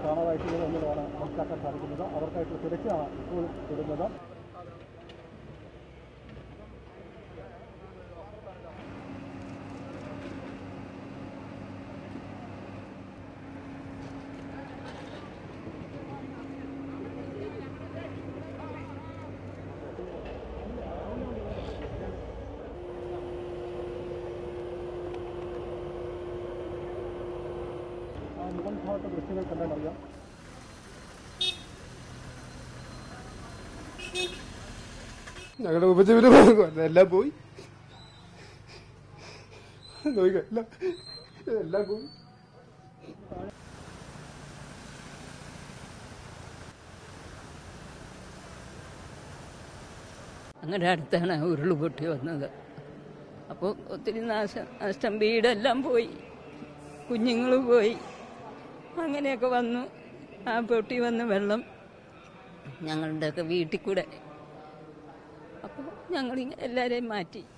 കാണാതായിട്ടുള്ളത് എന്നുള്ളതാണ് മനസ്സിലാക്കാൻ സാധിക്കുന്നത് അവർക്കായിട്ടുള്ള തിരച്ചിലാണ് ഇപ്പോഴും തുടരുന്നത് ആ മുകൾ ഭാഗത്തെ ദൃശ്യങ്ങൾ കണ്ടാൽ അറിയാം ഞങ്ങളുടെ ഉപജീവനം എല്ലാം പോയി നോക്കിക്കോ, എല്ലാം എല്ലാം പോയി അങ്ങനെ അടുത്താണ് ഉരുൾ പൊട്ടി വന്നത് അപ്പോൾ ഒത്തിരി നാശം നഷ്ടം വീടെല്ലാം പോയി കുഞ്ഞുങ്ങൾ പോയി അങ്ങനെയൊക്കെ വന്നു ആ പൊട്ടി വന്ന വെള്ളം ഞങ്ങളുടെയൊക്കെ വീട്ടിൽ കൂടെ അപ്പോൾ ഞങ്ങളിങ്ങനെ എല്ലാവരെയും മാറ്റി